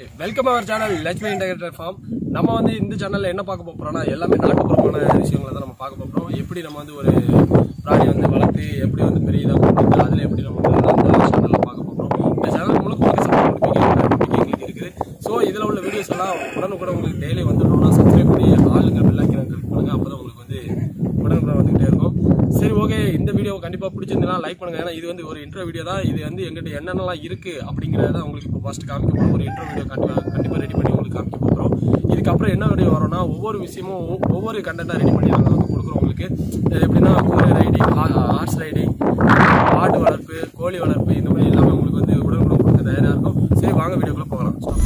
welcome our channel Lakshmi integrator farm நம்ம வந்து இந்த சேனல்ல என்ன பார்க்க போறோம்னா எல்லாமே நாட்டுப்புறமான விஷயங்களை தான் நம்ம பார்க்க போறோம் எப்படி நம்ம வந்து ஒரு பிராணி வந்து வளர்த்து எப்படி வந்து பெரிய இதாக கொடுத்து அதில் எப்படி நம்ம வந்து அந்த சேனல்ல பார்க்க போறோம் இந்த சேனல் முழுக்க முழுக்க சப்போர்ட் கொடுப்பீங்க எங்களுக்கு இருக்குது ஸோ இதில் உள்ள வீடியோஸ் எல்லாம் உடனுக்குடன் உங்களுக்கு டெய்லி வந்துடணும்னா சப்ஸ்கிரைப் பண்ணி ஆளுங்க பெல்லாக்கிற கிளிக் பண்ணுங்க அப்போ தான் உங்களுக்கு வந்து உடனுக்குடன் வந்துகிட்டே இருக்கும் சரி ஓகே இந்த வீடியோ கண்டிப்பாக பிடிச்சிருந்தா லைக் பண்ணுங்க ஏன்னா இது வந்து ஒரு இன்ட்ரோ வீடியோ தான் இது வந்து எங்கிட்ட என்னென்னலாம் இருக்கு அப்படிங்கிறத உங்களுக்கு இப்போ ஃபர்ஸ்ட் காமிக்க போகிறோம் ஒரு இன்ட்ரோ வீடியோ கண்டிப்பாக கண்டிப்பாக ரெடி பண்ணி உங்களுக்கு காமிக்க போகிறோம் இதுக்கப்புறம் என்ன வீடியோ வரும்னா ஒவ்வொரு விஷயமும் ஒ- ஒவ்வொரு கண்டென்ட்டாக ரெடி பண்ணி நாங்கள் வந்து கொடுக்குறோம் உங்களுக்கு இது எப்படின்னா குதிரை ரைடிங் ஹார்ஸ் ரைடிங் ஆடு வளர்ப்பு கோழி வளர்ப்பு இந்த மாதிரி எல்லாமே உங்களுக்கு வந்து உடனுக்குடன் கொடுக்க தயாராக இருக்கும் சரி வாங்க வீடியோக்குள்ளே போகலாம்